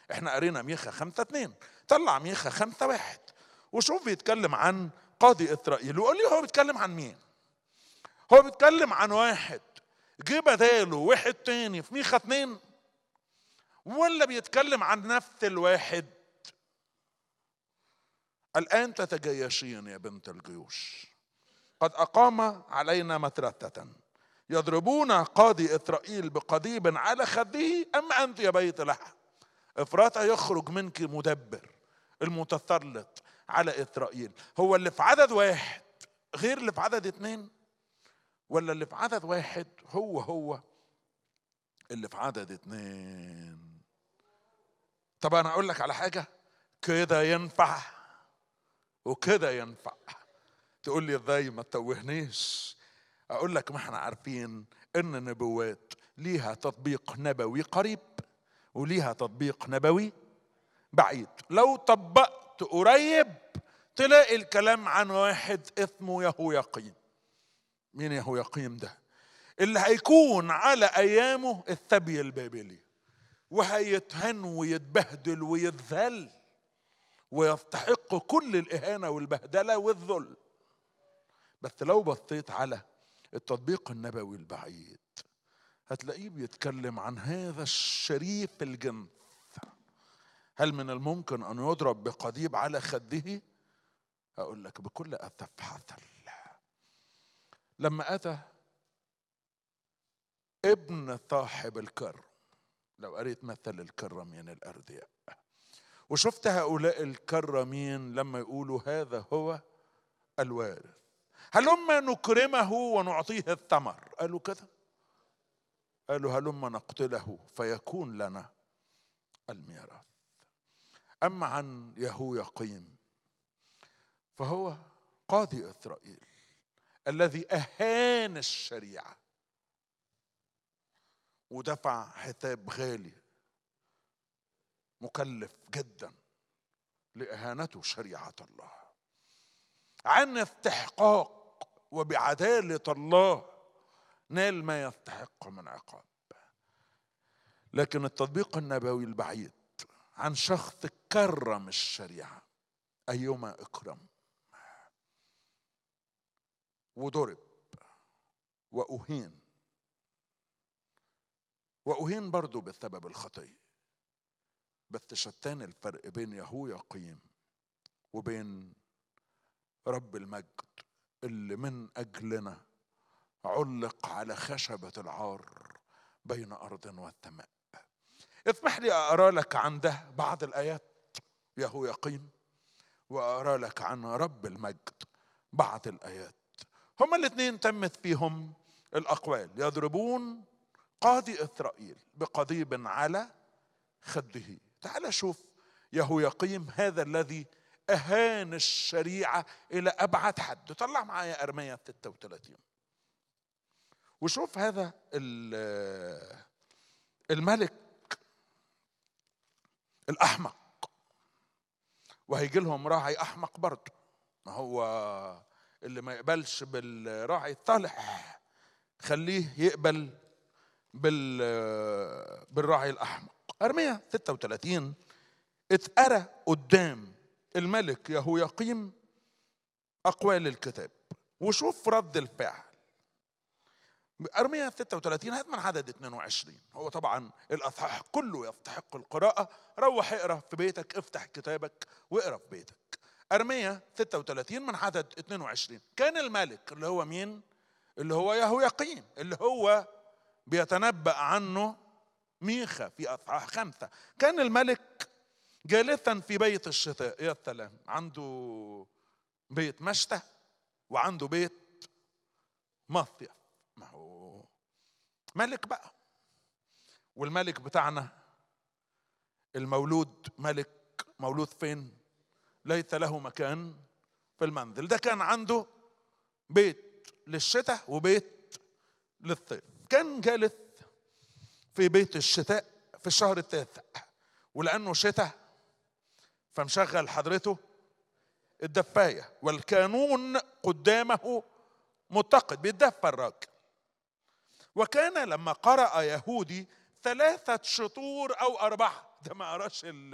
احنا قرينا ميخا خمسة اتنين طلع ميخا خمسة واحد وشوف بيتكلم عن قاضي اسرائيل وقول لي هو بيتكلم عن مين هو بيتكلم عن واحد جه بداله واحد تاني في ميخا اتنين ولا بيتكلم عن نفس الواحد الآن تتجيشين يا بنت الجيوش قد أقام علينا مترتة يضربون قاضي إسرائيل بقضيب على خده أم أنت يا بيت لحم إفراط يخرج منك مدبر المتسلط على إسرائيل هو اللي في عدد واحد غير اللي في عدد اتنين ولا اللي في عدد واحد هو هو اللي في عدد اتنين طب انا اقول لك على حاجه كده ينفع وكده ينفع تقول لي ازاي ما تتوهنيش اقول لك ما احنا عارفين ان النبوات ليها تطبيق نبوي قريب وليها تطبيق نبوي بعيد لو طبقت قريب تلاقي الكلام عن واحد اسمه يهويقيم مين يهويقيم ده اللي هيكون على ايامه الثبي البابلي وهيتهن ويتبهدل ويتذل ويستحق كل الاهانه والبهدله والذل بس لو بصيت على التطبيق النبوي البعيد هتلاقيه بيتكلم عن هذا الشريف الجنس هل من الممكن ان يضرب بقضيب على خده اقول لك بكل اسف حصل لما اتى ابن صاحب الكرم لو قريت مثل الكرمين الاردياء وشفت هؤلاء الكرمين لما يقولوا هذا هو الوارث هلما نكرمه ونعطيه الثمر قالوا كده قالوا هلما نقتله فيكون لنا الميراث اما عن يهو يقيم فهو قاضي اسرائيل الذي اهان الشريعه ودفع حساب غالي مكلف جدا لاهانته شريعه الله عن استحقاق وبعداله الله نال ما يستحق من عقاب لكن التطبيق النبوي البعيد عن شخص كرم الشريعه ايما اكرم وضرب واهين واهين برضه بسبب الخطيه بس شتان الفرق بين يهو يقيم وبين رب المجد اللي من اجلنا علق على خشبه العار بين ارض والسماء اسمح لي اقرا لك عن ده بعض الايات يهو يقيم واقرا لك عن رب المجد بعض الايات هما الاثنين تمت فيهم الاقوال يضربون قاضي اسرائيل بقضيب على خده تعال شوف يهو يقيم هذا الذي اهان الشريعه الى ابعد حد طلع معايا ارميه 36 وشوف هذا الملك الاحمق وهيجي لهم راعي احمق برضه ما هو اللي ما يقبلش بالراعي الصالح خليه يقبل بال بالراعي الاحمق ارميا 36 اتقرا قدام الملك يهو يقيم اقوال الكتاب وشوف رد الفعل ارميا 36 هات من عدد 22 هو طبعا الاصحاح كله يستحق القراءه روح اقرا في بيتك افتح كتابك واقرا في بيتك ارميا 36 من عدد 22 كان الملك اللي هو مين اللي هو يهو يقيم اللي هو بيتنبأ عنه ميخا في أصحاح خمسة كان الملك جالسا في بيت الشتاء يا سلام عنده بيت مشتى وعنده بيت مصيف ما هو ملك بقى والملك بتاعنا المولود ملك مولود فين ليس له مكان في المنزل ده كان عنده بيت للشتاء وبيت للصيف كان جالس في بيت الشتاء في الشهر التاسع ولانه شتاء فمشغل حضرته الدفايه والكانون قدامه متقد بيتدفى الراجل وكان لما قرأ يهودي ثلاثة شطور أو أربعة ده ما قراش ال-